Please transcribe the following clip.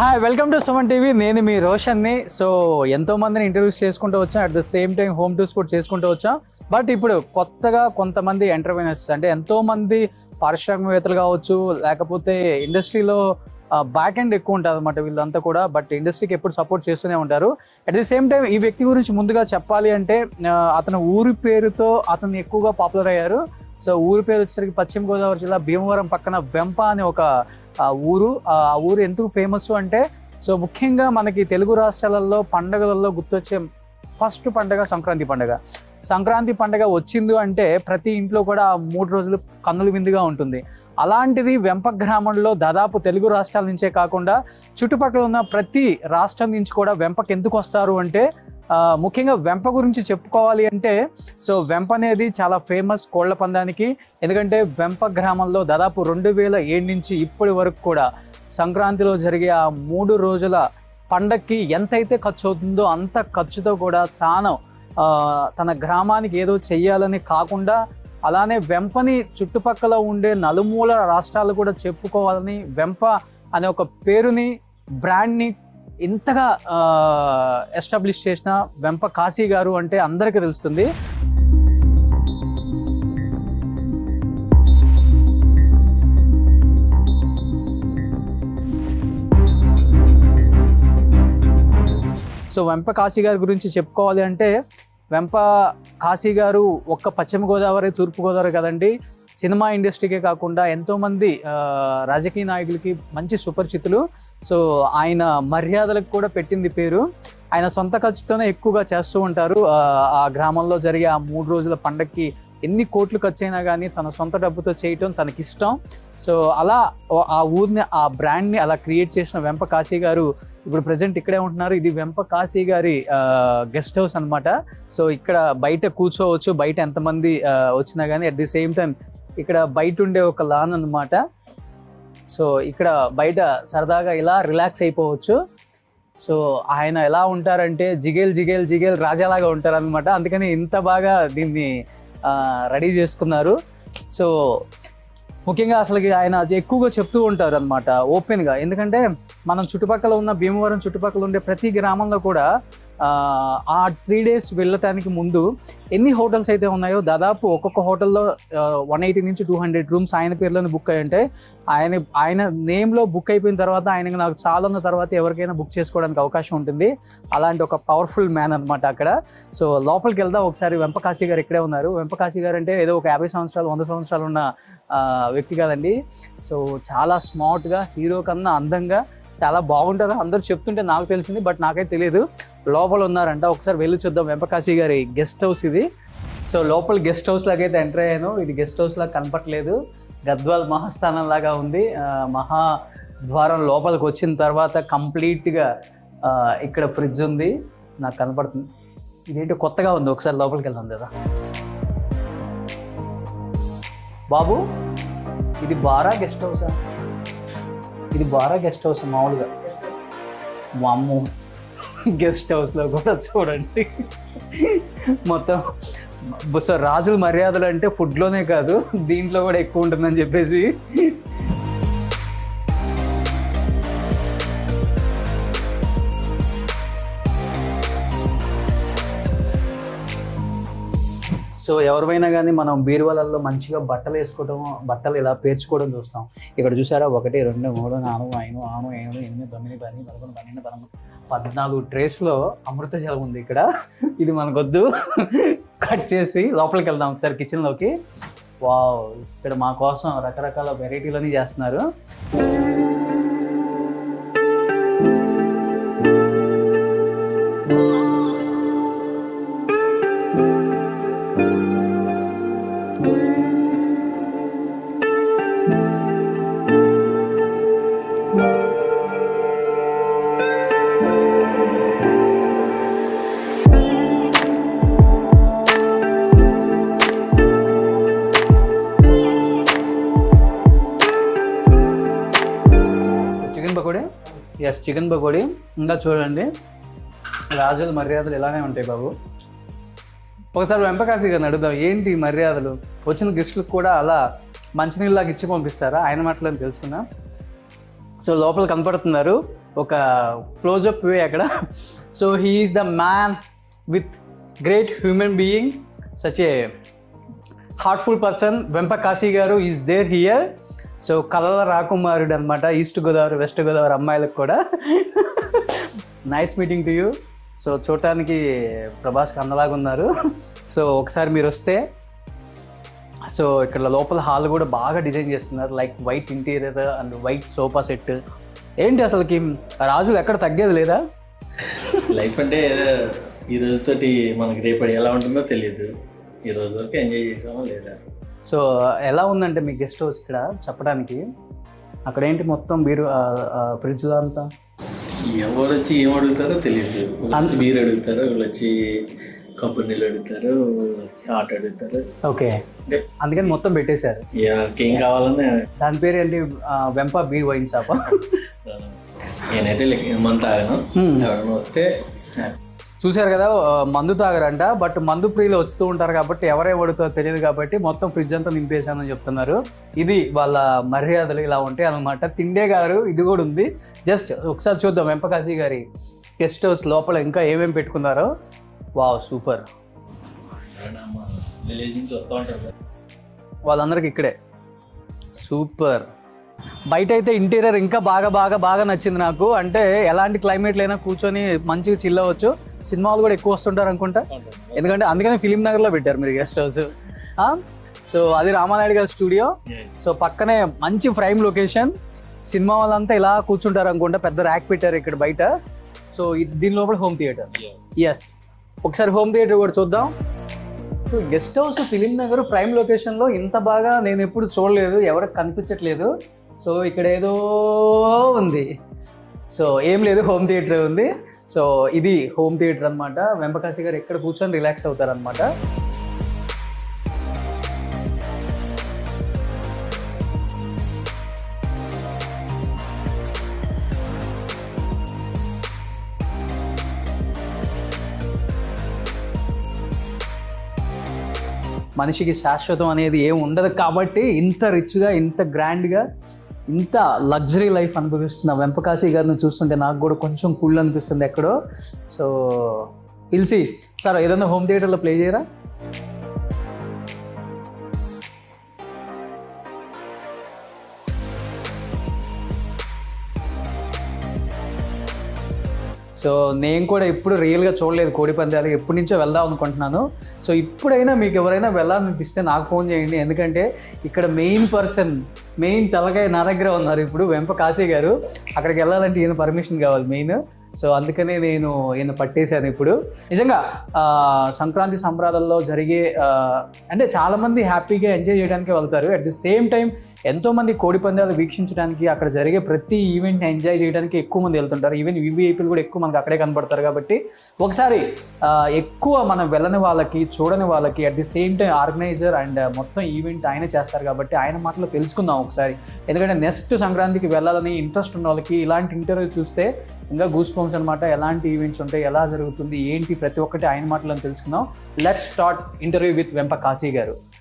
Hi welcome to Suman TV నేను మీ రోషన్ని సో ఎంతో మందిని ఇంటర్వ్యూస్ చేసుకుంటూ వచ్చాం at the same time home tours కూడా చేసుకుంటూ వచ్చాం బట్ ఇప్పుడు కొత్తగా కొంతమంది ఎంటర్ప్రైనర్స్ అంటే ఎంతో మంది పారిశ్రామికవేత్తలు కావచ్చు లేకపోతే ఇండస్ట్రీలో బ్యాక్ ఎండ్ ఎక్కువ ఉంటుంది అనమాట వీళ్ళంతా కూడా బట్ ఇండస్ట్రీకి ఎప్పుడు సపోర్ట్ చేస్తూనే ఉంటారు అట్ ది సేమ్ టైం ఈ వ్యక్తి గురించి ముందుగా చెప్పాలి అంటే ఆ, అతను ఊరి పేరుతో అతను ఎక్కువగా పాపులర్ అయ్యారు సో ఊరి పేరు వచ్చేసరికి పశ్చిమ గోదావరి జిల్లా భీమవరం పక్కన వెంప అనే ఒక ఆ, ఊరు ఆ ఆ ఊరు ఎందుకు ఫేమస్ అంటే సో ముఖ్యంగా మనకి తెలుగు రాష్ట్రాలలో పండగలలో గుర్తొచ్చే ఫస్ట్ పండగ సంక్రాంతి పండగ సంక్రాంతి పండగ వచ్చింది అంటే ప్రతి ఇంట్లో కూడా ఆ మూడు రోజులు కన్నుల విందుగా ఉంటుంది అలాంటిది వెంప గ్రామంలో దాదాపు తెలుగు రాష్ట్రాల నుంచే కాకుండా చుట్టుపక్కల ఉన్న ప్రతి రాష్ట్రం నుంచి కూడా వెంపకి ఎందుకు వస్తారు అంటే ఆ, ముఖ్యంగా వెంప గురించి చెప్పుకోవాలి అంటే సో వెంప అనేది చాలా ఫేమస్ కోళ్ల పందానికి ఎందుకంటే వెంప గ్రామంలో దాదాపు రెండు వేల ఏడు నుంచి ఇప్పటి వరకు కూడా సంక్రాంతిలో జరిగే ఆ మూడు రోజుల పండక్కి ఎంతైతే ఖర్చు అవుతుందో అంత ఖర్చుతో కూడా తాను ఆ, తన గ్రామానికి ఏదో చెయ్యాలని కాకుండా అలానే వెంపని చుట్టుపక్కల ఉండే నలుమూల రాష్ట్రాలు కూడా చెప్పుకోవాలని వెంప అనే ఒక పేరుని బ్రాండ్ని ఇంతగా ఎస్టాబ్లిష్ చేసిన వెంప కాశీ గారు అంటే అందరికీ తెలుస్తుంది సో వెంప కాశీ గారి గురించి చెప్పుకోవాలి అంటే వెంప కాశీ గారు ఒక్క పశ్చిమ గోదావరి తూర్పు గోదావరి కదండి సినిమా ఇండస్ట్రీకే కాకుండా ఎంతోమంది ఆ, రాజకీయ నాయకులకి మంచి సుపరిచితులు సో ఆయన మర్యాదలకు కూడా పెట్టింది పేరు ఆయన సొంత ఖర్చుతోనే ఎక్కువగా చేస్తూ ఉంటారు ఆ, ఆ గ్రామంలో జరిగే ఆ మూడు రోజుల పండక్కి ఎన్ని కోట్లు ఖర్చు అయినా కానీ తన సొంత డబ్బుతో చేయటం తనకి ఇష్టం సో అలా ఓ- ఆ ఊరిని ఆ బ్రాండ్ని అలా క్రియేట్ చేసిన వెంప కాశీ గారు ఇప్పుడు ప్రజెంట్ ఇక్కడే ఉంటున్నారు ఇది వెంప కాశీ గారి గెస్ట్ హౌస్ అన్నమాట సో ఇక్కడ బయట కూర్చోవచ్చు బయట ఎంతమంది ఆ, వచ్చినా కానీ అట్ ది సేమ్ టైం ఇక్కడ బయట ఉండే ఒక లాన్ అన్నమాట సో ఇక్కడ బయట సరదాగా ఇలా రిలాక్స్ అయిపోవచ్చు సో ఆయన ఎలా ఉంటారంటే జిగేల్ జిగేల్ జిగేల్ రాజాలాగా ఉంటారు అనమాట అందుకని ఇంత బాగా దీన్ని రెడీ చేసుకున్నారు సో ముఖ్యంగా అసలు ఆయన ఎక్కువగా చెప్తూ ఉంటారు అనమాట ఓపెన్గా ఎందుకంటే మనం చుట్టుపక్కల ఉన్న భీమవరం చుట్టుపక్కల ఉండే ప్రతి గ్రామంలో కూడా ఆ, ఆ త్రీ డేస్ వెళ్ళటానికి ముందు ఎన్ని హోటల్స్ అయితే ఉన్నాయో దాదాపు ఒక్కొక్క హోటల్లో వన్ ఎయిటీ నుంచి టూ హండ్రెడ్ రూమ్స్ ఆయన పేర్లోనే బుక్ అయ్యి ఉంటాయి ఆయన ఆయన నేమ్లో బుక్ అయిపోయిన తర్వాత ఆయనకి నాకు చాలా ఉన్న తర్వాత ఎవరికైనా బుక్ చేసుకోవడానికి అవకాశం ఉంటుంది అలాంటి ఒక పవర్ఫుల్ మ్యాన్ అనమాట అక్కడ సో లోపలికి వెళ్దాం ఒకసారి వెంపకాశి గారు ఇక్కడే ఉన్నారు వెంపకాశి గారు అంటే ఏదో ఒక యాభై సంవత్సరాలు వంద సంవత్సరాలు ఉన్న ఆ, వ్యక్తి కాదండి సో చాలా స్మార్ట్గా హీరో కన్నా అందంగా చాలా బాగుంటారు అందరూ చెప్తుంటే నాకు తెలిసింది బట్ నాకైతే తెలియదు లోపల ఉన్నారంట ఒకసారి వెళ్ళి చూద్దాం వెంపకాశి గారి గెస్ట్ హౌస్ ఇది సో లోపల గెస్ట్ హౌస్ లాగా అయితే ఎంటర్ అయ్యాను ఇది గెస్ట్ హౌస్ లాగా కనపట్లేదు గద్వాల్ మహాస్థానం లాగా ఉంది ఆ, మహా ద్వారం లోపలికి వచ్చిన తర్వాత కంప్లీట్గా ఇక్కడ ఫ్రిడ్జ్ ఉంది నాకు కనపడుతుంది ఇదేంటి కొత్తగా ఉంది ఒకసారి లోపలికి వెళ్దాం కదా బాబు ఇది బారా గెస్ట్ హౌసా ఇది బారా గెస్ట్ హౌస్ మామూలుగా వామ్మో గెస్ట్ హౌస్లో కూడా చూడండి మొత్తం సో రాజుల మర్యాదలు అంటే ఫుడ్లోనే కాదు దీంట్లో కూడా ఎక్కువ ఉంటుందని చెప్పేసి సో ఎవరిమైనా కానీ మనం బీరువాలలో మంచిగా బట్టలు వేసుకోవడం బట్టలు ఇలా పేర్చుకోవడం చూస్తాం ఇక్కడ చూసారా ఒకటి రెండు మూడు నాలుగు ఐదు ఆరు ఏడు ఎనిమిది తొమ్మిది పది పదకొండు పన్నెండు పదమూడు పద్నాలుగు ట్రేస్లో అమృత జలం ఉంది ఇక్కడ ఇది మనకొద్దు కట్ చేసి లోపలికి వెళ్దాం ఒకసారి కిచెన్లోకి వావ్ ఇక్కడ మా కోసం రకరకాల వెరైటీలని చేస్తున్నారు chicken pakodi yes chicken pakodi ఇంకా చూడండి రాజుల మర్యాదలు ఇలానే ఉంటాయి బాబు ఒకసారి వెంపకాశి గారిని అడుగుదాం ఏంటి ఈ మర్యాదలు వచ్చిన గెస్టులకు కూడా అలా మంచినీళ్ళలాగా ఇచ్చి పంపిస్తారా ఆయన మాటలను తెలుసుకుందాం సో లోపల కనపడుతున్నారు ఒక క్లోజప్ వే అక్కడ so he's the man with great human being such a heartful person Vempa Kashi garu is there here so కలల రాకుమారుడు అనమాట ఈస్ట్ గోదావరి వెస్ట్ గోదావరి అమ్మాయిలకు కూడా nice meeting to you so చూడటానికి ప్రభాస్ కన్నలాగా ఉన్నారు సో ఒకసారి మీరు వస్తే సో ఇక్కడ లోపల హాల్ కూడా బాగా డిజైన్ చేస్తున్నారు like white interior and white sofa set ఏంటి అసలుకి రాజులు ఎక్కడ తగ్గేది లేదా లైఫ్ అంటే ఏదో ఈ రోజుతోటి మనకి రేపటి ఎలా ఉంటుందో తెలియదు ఈ రోజు వరకు ఎంజాయ్ చేసామో లేదా సో ఎలా ఉందంటే మీ గెస్ట్ హౌస్ ఇక్కడ చెప్పడానికి అక్కడ ఏంటి మొత్తం బీరు ఫ్రిడ్జ్ అంతా ఎవరు వచ్చి ఏం అడుగుతారో తెలియదు ఒకళ్ళు వచ్చి బీర్ అడుగుతారు వీళ్ళు వచ్చి కొబ్బరి నీళ్ళు అడుగుతారు వీళ్ళు వచ్చి ఆట అడుగుతారు ఓకే అంటే అందుకని మొత్తం పెట్టేశారు ఎవరికి ఏం కావాలన్నా దాని పేరు ఏంటి ఆ, వెంప బీర్ వైన్ షాప్ నేనైతే లెక్క ఏమంత తాగను Hmm. ఎవరైనా వస్తే చూశారు కదా ఆ, మందు తాగరంట బట్ మందు ప్రియులు వస్తూ ఉంటారు కాబట్టి ఎవరే పడుతారో తెలియదు కాబట్టి మొత్తం ఫ్రిడ్జ్ అంతా నింపేశానని చెప్తున్నారు ఇది వాళ్ళ మర్యాదలు ఇలా ఉంటాయి అనమాట తిండే గారు ఇది కూడా ఉంది జస్ట్ ఒకసారి చూద్దాం వెంపకాశి గారి గెస్ట్ హౌస్ లోపల ఇంకా ఏమేమి పెట్టుకున్నారో వావ్ సూపర్ ఎవరైనా మా విలేజ్ నుంచి వస్తూ ఉంటారు కదా. వాళ్ళందరికి ఇక్కడే సూపర్ బయట అయితే ఇంటీరియర్ ఇంకా బాగా బాగా బాగా నచ్చింది నాకు అంటే ఎలాంటి క్లైమేట్లు అయినా కూర్చొని మంచిగా చిల్ అవ్వచ్చు సినిమాలు కూడా ఎక్కువ వస్తుంటారు అనుకుంటా ఎందుకంటే అందుకనే ఫిలిం నగర్లో పెట్టారు మీరు గెస్ట్ హౌస్ సో అది రామానాయుడు గారి స్టూడియో Yeah. సో పక్కనే మంచి ఫ్రైమ్ లొకేషన్ సినిమా వాళ్ళంతా ఇలా కూర్చుంటారు అనుకుంటా పెద్ద ర్యాక్ పెట్టారు ఇక్కడ బయట సో ఇది- దీని లోపల హోమ్ థియేటర్ Yeah. ఎస్ ఒకసారి హోమ్ థియేటర్ కూడా చూద్దాం so guest house film Nagar prime లొకేషన్లో ఇంత బాగా నేను ఎప్పుడు చూడలేదు ఎవరికి కనిపించట్లేదు సో ఇక్కడ ఏదో ఉంది సో ఏం లేదు హోమ్ థియేటర్ ఉంది సో ఇది హోమ్ థియేటర్ అనమాట వెంపకాశి గారు ఎక్కడ కూర్చొని రిలాక్స్ అవుతారనమాట మనిషికి శాశ్వతం అనేది ఏం ఉండదు కాబట్టి ఇంత రిచ్గా ఇంత గ్రాండ్గా ఇంత లగ్జరీ లైఫ్ అనుభవిస్తున్న వెంపకాశి గారిని చూస్తుంటే నాకు కూడా కొంచెం కుళ్ళు అనిపిస్తుంది ఎక్కడో సో పిలిచి సార్ ఏదైనా హోమ్ థియేటర్లో ప్లే చేయరా సో నేను కూడా ఎప్పుడు రియల్గా చూడలేదు కోడి పందాలు ఎప్పటి నుంచో వెళ్దాం అనుకుంటున్నాను సో ఇప్పుడైనా మీకు ఎవరైనా వెళ్ళాలనిపిస్తే నాకు ఫోన్ చేయండి ఎందుకంటే ఇక్కడ మెయిన్ పర్సన్ మెయిన్ తలకాయ నా దగ్గర ఉన్నారు ఇప్పుడు వెంప కాశీ గారు అక్కడికి వెళ్ళాలంటే ఈయన పర్మిషన్ కావాలి మెయిన్ సో అందుకనే నేను ఈయన పట్టేశాను ఇప్పుడు నిజంగా ఆ, సంక్రాంతి సంబరాలలో జరిగే ఆ, అంటే చాలామంది హ్యాపీగా ఎంజాయ్ చేయడానికి వెళ్తారు అట్ ది సేమ్ టైం ఎంతోమంది కోడి పందాలు వీక్షించడానికి అక్కడ జరిగే ప్రతి ఈవెంట్ని ఎంజాయ్ చేయడానికి ఎక్కువ మంది వెళ్తుంటారు ఈవెన్ వివిఐపీలు కూడా ఎక్కువ మనకి అక్కడే కనపడతారు కాబట్టి ఒకసారి ఆ, ఎక్కువ మనం వెళ్ళని వాళ్ళకి చూడని వాళ్ళకి at the same time organiser and మొత్తం ఈవెంట్ ఆయన చేస్తారు కాబట్టి ఆయన మాటలో తెలుసుకుందాం ఒకసారి ఎందుకంటే నెక్స్ట్ సంక్రాంతికి వెళ్ళాలని ఇంట్రెస్ట్ ఉన్న వాళ్ళకి ఇలాంటి ఇంటర్వ్యూ చూస్తే ఇంకా గూస్ బంప్స్ అనమాట ఎలాంటి ఈవెంట్స్ ఉంటాయి ఎలా జరుగుతుంది ఏంటి ప్రతి ఒక్కటి ఆయన మాటలను తెలుసుకుందాం let's start interview with Vempa Kashi గారు